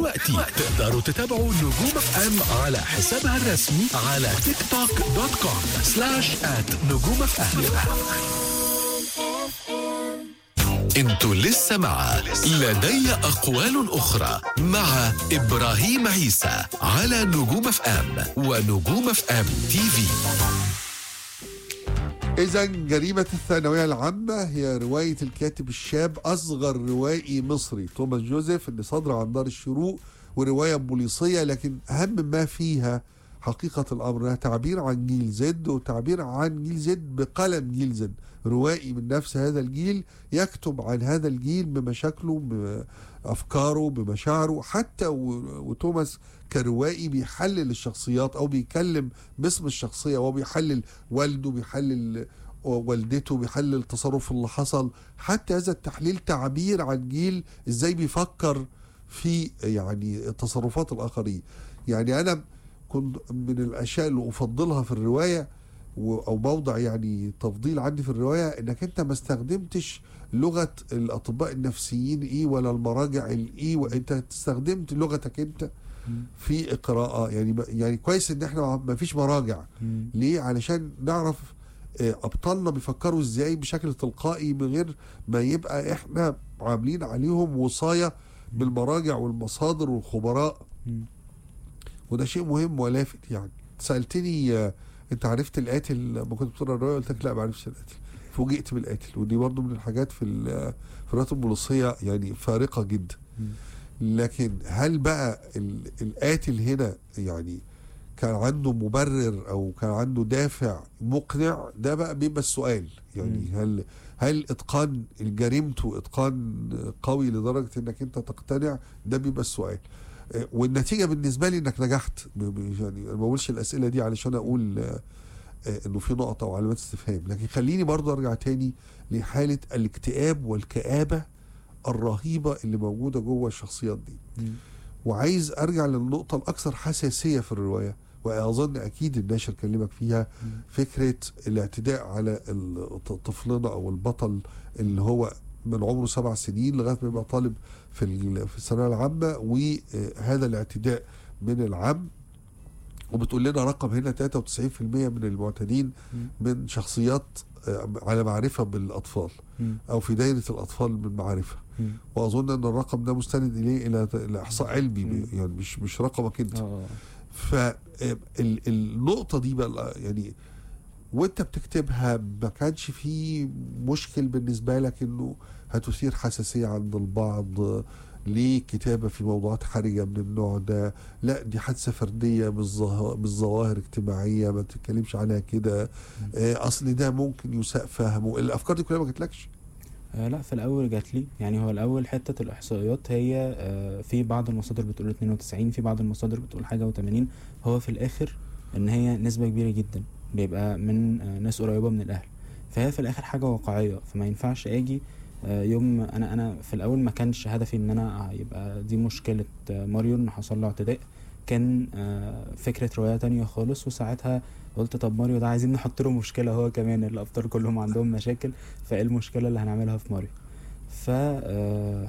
دلوقتي تقدروا تتابعوا نجوم اف ام على حسابها الرسمي على تيك توك دوت كوم سلاش ات نجوم اف ام انتوا لسه مع لدي اقوال اخرى مع ابراهيم عيسى على نجوم اف ام ونجوم اف ام تي في إذا جريمة الثانوية العامة هي رواية الكاتب الشاب أصغر روائي مصري توماس جوزيف اللي صدر عن دار الشروق ورواية بوليسية لكن أهم ما فيها حقيقة الأمر أنها تعبير عن جيل زد وتعبير عن جيل زد بقلم جيل زد روائي من نفس هذا الجيل يكتب عن هذا الجيل بمشاكله بأفكاره بمشاعره حتى و- وتوماس كروائي بيحلل الشخصيات أو بيتكلم باسم الشخصية وبيحلل والده بيحلل والدته بيحلل التصرف اللي حصل حتى هذا التحليل تعبير عن جيل ازاي بيفكر في يعني تصرفات الآخرين يعني أنا كنت من الأشياء اللي أفضلها في الرواية و- أو موضع يعني تفضيل عندي في الرواية إنك أنت ما استخدمتش لغة الأطباء النفسيين إيه ولا المراجع الإيه وأنت استخدمت لغتك أنت في القراءة يعني ما- يعني كويس إن إحنا ما فيش مراجع ليه علشان نعرف آه، ابطالنا بيفكروا ازاي بشكل تلقائي من غير ما يبقى احنا عاملين عليهم وصايه بالمراجع والمصادر والخبراء وده شيء مهم ولافت يعني سالتني آه، انت عرفت القاتل لما كنت بتقرا الروايه قلت لك لا ما عرفتش القاتل فوجئت بالقاتل ودي برضو من الحاجات في ال- في الروايات البوليسيه يعني فارقه جدا لكن هل بقى ال- القاتل هنا يعني كان عنده مبرر او كان عنده دافع مقنع ده بقى بيبقى السؤال يعني هل هل اتقان جريمته اتقان قوي لدرجه انك انت تقتنع ده بيبقى السؤال آه، والنتيجه بالنسبه لي انك نجحت ب- ب- يعني أنا ما بقولش الاسئله دي علشان اقول آه، آه، انه في نقط او علامات استفهام لكن خليني برضه ارجع تاني لحاله الاكتئاب والكآبه الرهيبه اللي موجوده جوه الشخصيات دي وعايز ارجع للنقطه الاكثر حساسيه في الروايه واظن اكيد الناشر كلمك فيها فكره الاعتداء على ال- طفلنا او البطل اللي هو من عمره سبع سنين لغايه ما يبقى طالب في ال- في الثانويه العامه وهذا الاعتداء من العم وبتقول لنا رقم هنا 93% من المعتدين من شخصيات آه، على معرفه بالاطفال او في دايره الاطفال من معرفه واظن ان الرقم ده مستند اليه الى الى احصاء علمي يعني مش مش رقمك انت اه فالنقطة دي بقى يعني وانت بتكتبها ما كانش في مشكل بالنسبة لك انه هتثير حساسية عند البعض ليه كتابة في موضوعات حرجة من النوع ده لا دي حادثة فردية بالظه- بالظواهر اجتماعية ما تتكلمش عنها كده آه، اصل ده ممكن يساء فهمه الافكار دي كلها ما جاتلكش آه، لا في الاول جات لي يعني هو الاول حته الاحصائيات هي آه، في بعض المصادر بتقول 92 في بعض المصادر بتقول حاجه و80 هو في الاخر ان هي نسبه كبيره جدا بيبقى من آه، ناس قريبه من الاهل فهي في الاخر حاجه واقعيه فما ينفعش اجي آه، يوم انا انا في الاول ما كانش هدفي ان انا يبقى دي مشكله آه، ماريو ان حصل له اعتداء كان آه، فكره روايه تانية خالص وساعتها قلت طب ماريو ده عايزين نحط له مشكله هو كمان الابطال كلهم عندهم مشاكل فايه المشكله اللي هنعملها في ماريو ف آه،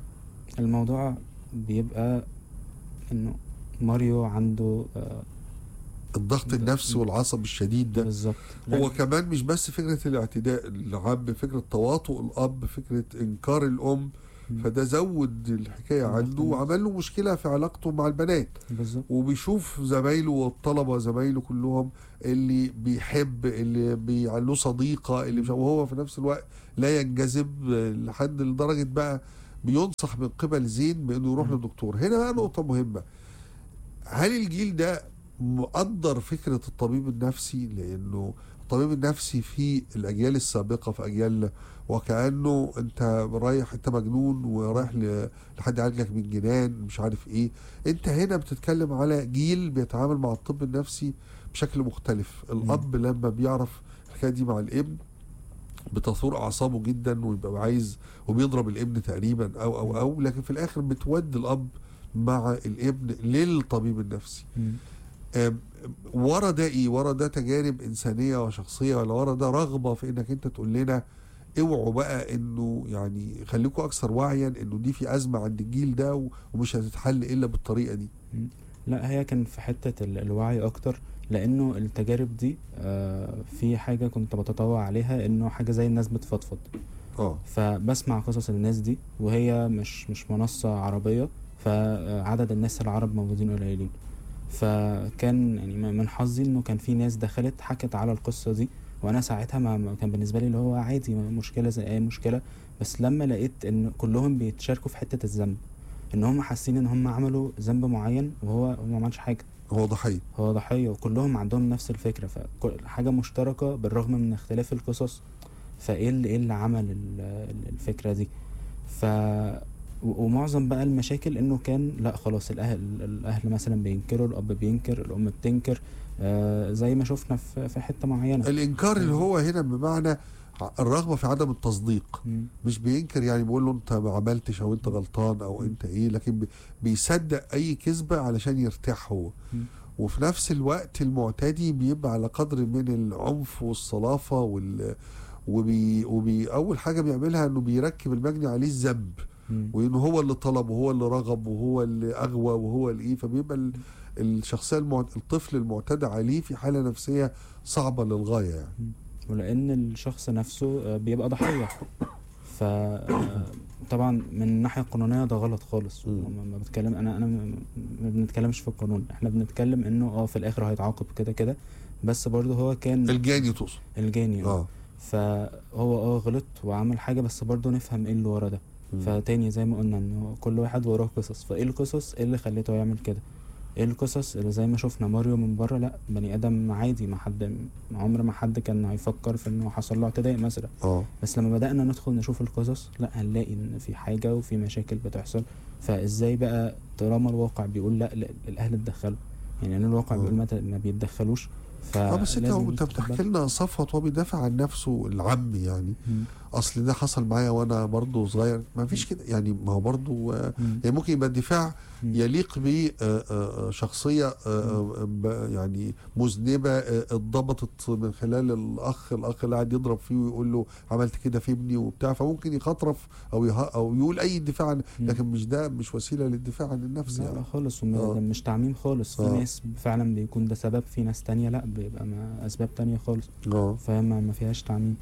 الموضوع بيبقى انه ماريو عنده آه، الضغط النفسي والعصب الشديد ده بالظبط هو كمان مش بس فكرة الاعتداء العب فكرة تواطؤ الأب فكرة إنكار الأم مم. فده زود الحكاية بالظبط. عنده وعمل له مشكلة في علاقته مع البنات بالظبط وبيشوف زمايله والطلبة زمايله كلهم اللي بيحب اللي بي له صديقة اللي مش وهو في نفس الوقت لا ينجذب لحد لدرجة بقى بينصح من قبل زين بأنه يروح مم. لدكتور هنا بقى نقطة مهمة هل الجيل ده مقدر فكرة الطبيب النفسي لأنه الطبيب النفسي في الأجيال السابقة في أجيال وكأنه أنت رايح أنت مجنون ورايح ل- لحد يعالجك من جنان مش عارف إيه أنت هنا بتتكلم على جيل بيتعامل مع الطب النفسي بشكل مختلف الأب لما بيعرف الحكاية دي مع الابن بتثور أعصابه جدا ويبقى عايز وبيضرب الابن تقريبا أو أو أو لكن في الآخر بتود الأب مع الابن للطبيب النفسي مم. آم، ورا ده ايه ورا ده تجارب انسانيه وشخصيه ولا ورا ده رغبه في انك انت تقول لنا اوعوا بقى انه يعني خليكم اكثر وعيا انه دي في ازمه عند الجيل ده و- ومش هتتحل الا بالطريقه دي لا هي كان في حتة ال- الوعي أكتر لأنه التجارب دي آه، في حاجة كنت بتطوع عليها إنه حاجة زي الناس بتفضفض اه فبسمع قصص الناس دي وهي مش مش منصة عربية فعدد الناس العرب موجودين قليلين فكان يعني من من حظي انه كان في ناس دخلت حكت على القصة دي وانا ساعتها ما ما- كان بالنسبة لي اللي هو عادي ما- مشكلة زي اي مشكلة بس لما لقيت ان كلهم بيتشاركوا في حتة الذنب ان هم حاسين ان هم عملوا ذنب معين وهو هو ما عملش حاجة هو ضحيه هو ضحية وكلهم عندهم نفس الفكرة فحاجة مشتركة بالرغم من اختلاف القصص فايه اللي ايه اللي عمل ال- ال- الفكرة دي ف و- ومعظم بقى المشاكل انه كان لا خلاص الاهل الاهل مثلا بينكروا الاب بينكر الام بتنكر آه زي ما شفنا في في حتة معينة الانكار اللي هو هنا بمعنى ع- الرغبه في عدم التصديق مم. مش بينكر يعني بيقول له انت ما عملتش او انت غلطان او انت ايه لكن بي- بيصدق اي كذبه علشان يرتاح هو مم. وفي نفس الوقت المعتدي بيبقى على قدر من العنف والصلافه وال وبي, وبي اول حاجه بيعملها انه بيركب المجني عليه الذنب مم. وانه هو اللي طلب وهو اللي رغب وهو اللي اغوى وهو اللي ايه فبيبقى ال- الشخصيه المعت... الطفل المعتدى عليه في حاله نفسيه صعبه للغايه يعني ولان الشخص نفسه آه، بيبقى ضحيه ف آه، طبعا من الناحيه القانونيه ده غلط خالص مم. ما ما بتكلم انا انا ما ما بنتكلمش في القانون احنا بنتكلم انه اه في الاخر هيتعاقب كده كده بس برضه هو كان الجاني تقصد الجاني اه اه فهو اه غلط وعمل حاجه بس برضه نفهم ايه اللي ورا ده مم. فتاني زي ما قلنا انه كل واحد وراه قصص فايه القصص ايه اللي خليته يعمل كده ايه القصص اللي زي ما شفنا ماريو من بره لا بني ادم عادي ما حد عمر ما حد كان هيفكر في انه حصل له اعتداء مثلا اه بس لما بدأنا ندخل نشوف القصص لا هنلاقي ان في حاجة وفي مشاكل بتحصل فازاي بقى طالما الواقع بيقول لا, لا الاهل اتدخلوا يعني ان الواقع آه. بيقول ما, ت- ما بيتدخلوش ف اه بس انت لازم انت تاخد بتحكي بالك. لنا صفوت وهو بيدافع عن نفسه العم يعني مم. اصل ده حصل معايا وانا برضه صغير ما فيش كده يعني ما هو برضه آه، مم. يعني ممكن يبقى الدفاع مم. يليق بشخصيه يعني مذنبه آه، اتضبطت من خلال الاخ الاخ اللي قاعد يضرب فيه ويقول له عملت كده في ابني وبتاع فممكن يخطرف او يه... او يقول اي دفاع عن مم. لكن مش ده مش وسيله للدفاع عن النفس لا, لا يعني خالص وم- آه. ده مش تعميم خالص في آه. ناس فعلا بيكون ده سبب في ناس تانية لا بيبقى ما اسباب تانية خالص اه فما ما فيهاش تعميم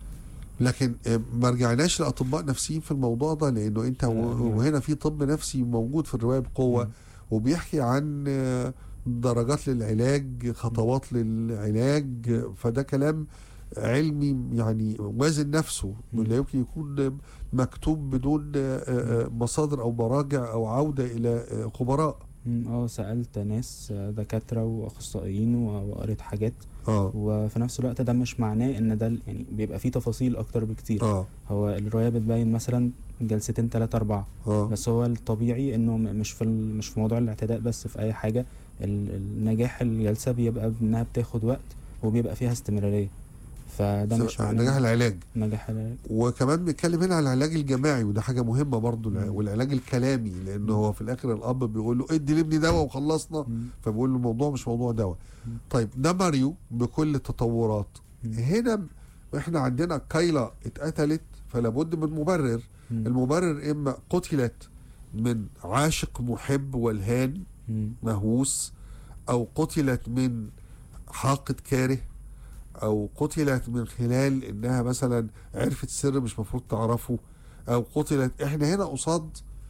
لكن آه، ما رجعناش لاطباء نفسيين في الموضوع ده لانه انت و- لا. وهنا في طب نفسي موجود في الروايه بقوه مم. وبيحكي عن آه، درجات للعلاج خطوات للعلاج آه، فده كلام علمي يعني وازن نفسه مم. لا يمكن يكون مكتوب بدون آه، آه، مصادر او مراجع او عوده الى آه، خبراء مم، اه سألت ناس آه، دكاترة واخصائيين و- وقريت حاجات اه وفي نفس الوقت ده مش معناه ان ده ال- يعني بيبقى فيه تفاصيل اكتر بكتير اه هو الرواية بتبين مثلا جلستين تلاتة اربعة اه بس هو الطبيعي انه م- مش في ال- مش في موضوع الاعتداء بس في اي حاجة ال- النجاح الجلسة بيبقى انها بتاخد وقت وبيبقى فيها استمرارية فده مش معناه نجاح العلاج نجاح العلاج وكمان بنتكلم هنا على العلاج الجماعي وده حاجه مهمه برضو الع- مم. والعلاج الكلامي لانه هو في الاخر الاب بيقول له ادي لابني دواء وخلصنا مم. فبيقول له الموضوع مش موضوع دواء مم. طيب ده ماريو بكل التطورات مم. هنا احنا عندنا كايلا اتقتلت فلا بد من مبرر مم. المبرر اما قتلت من عاشق محب والهان مم. مهووس او قتلت من حاقد كاره او قتلت من خلال انها مثلا عرفت سر مش مفروض تعرفه او قتلت احنا هنا قصاد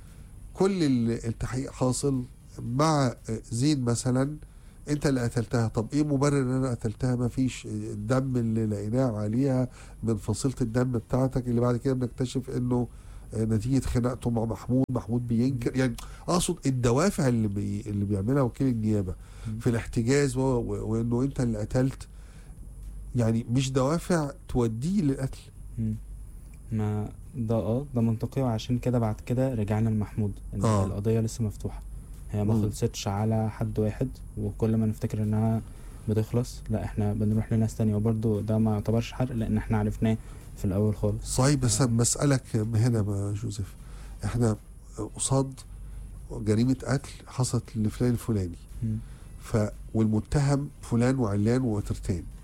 كل ال- التحقيق حاصل مع زين مثلا انت اللي قتلتها طب ايه مبرر ان انا قتلتها ما فيش الدم اللي لقيناه عليها من فصيله الدم بتاعتك اللي بعد كده بنكتشف انه نتيجه خناقته مع محمود محمود بينكر يعني اقصد الدوافع اللي بي اللي بيعملها وكيل النيابه مم. في الاحتجاز و- و- وانه انت اللي قتلت يعني مش دوافع توديه للقتل مم. ما ده اه ده منطقي وعشان كده بعد كده رجعنا لمحمود ان آه. القضية لسه مفتوحة هي ما مم. خلصتش على حد واحد وكل ما نفتكر انها بتخلص لا احنا بنروح لناس تانية وبرضه ده ما يعتبرش حرق لان احنا عرفناه في الاول خالص صحيح بس بسألك هنا يا جوزيف احنا قصاد جريمة قتل حصلت لفلان الفلاني مم. ف والمتهم فلان وعلان وترتان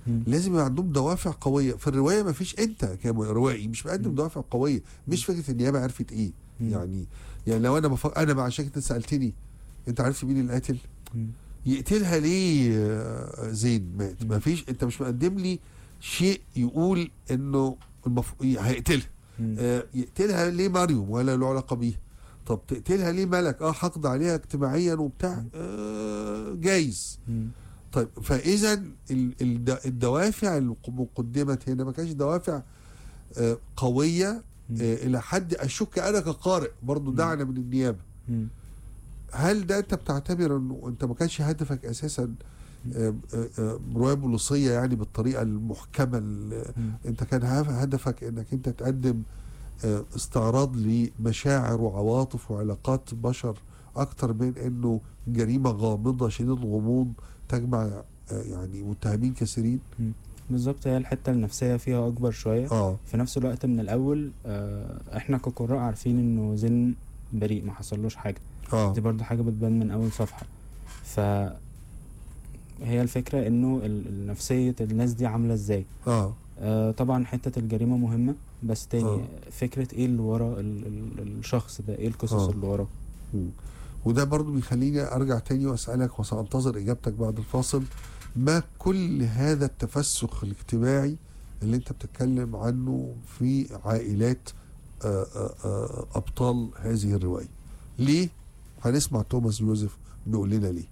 مم. لازم يبقى عندهم دوافع قويه في الروايه ما فيش انت كروائي مش مقدم مم. دوافع قويه مش فكره النيابه عرفت ايه مم. يعني يعني لو انا بفق... انا مع عشان انت سالتني انت عارف مين القاتل مم. يقتلها ليه آه، زين مات مم. ما فيش انت مش مقدم لي شيء يقول انه المف... هيقتلها مم. آه، يقتلها ليه مريم ولا له علاقه بيها طب تقتلها ليه ملك اه حقد عليها اجتماعيا وبتاع آه جايز مم. طيب فاذا ال- الد- الدوافع اللي قدمت هنا ما كانش دوافع آه قويه مم. آه الى حد اشك انا كقارئ برضو مم. دعنا من النيابه مم. هل ده انت بتعتبر انه انت ما كانش هدفك اساسا آه، آه، آه، روايه بوليسيه يعني بالطريقه المحكمه ال- مم. انت كان هف- هدفك انك انت تقدم آه، استعراض لمشاعر وعواطف وعلاقات بشر اكتر من انه جريمه غامضه شديده الغموض تجمع آه، يعني متهمين كثيرين بالظبط هي الحته النفسيه فيها اكبر شويه اه في نفس الوقت من الاول آه، احنا كقراء عارفين انه زين بريء ما حصلوش حاجه اه دي برضو حاجه بتبان من اول صفحه ف هي الفكره انه ال- ال- نفسيه الناس دي عامله ازاي اه آه طبعا حته الجريمه مهمه بس تاني آه. فكره ايه اللي ورا ال- ال- الشخص ده ايه القصص آه. اللي وراه مم. وده برضو بيخليني ارجع تاني واسالك وسانتظر اجابتك بعد الفاصل ما كل هذا التفسخ الاجتماعي اللي انت بتتكلم عنه في عائلات آه، آه، آه، ابطال هذه الروايه ليه هنسمع توماس يوزف بيقول لنا ليه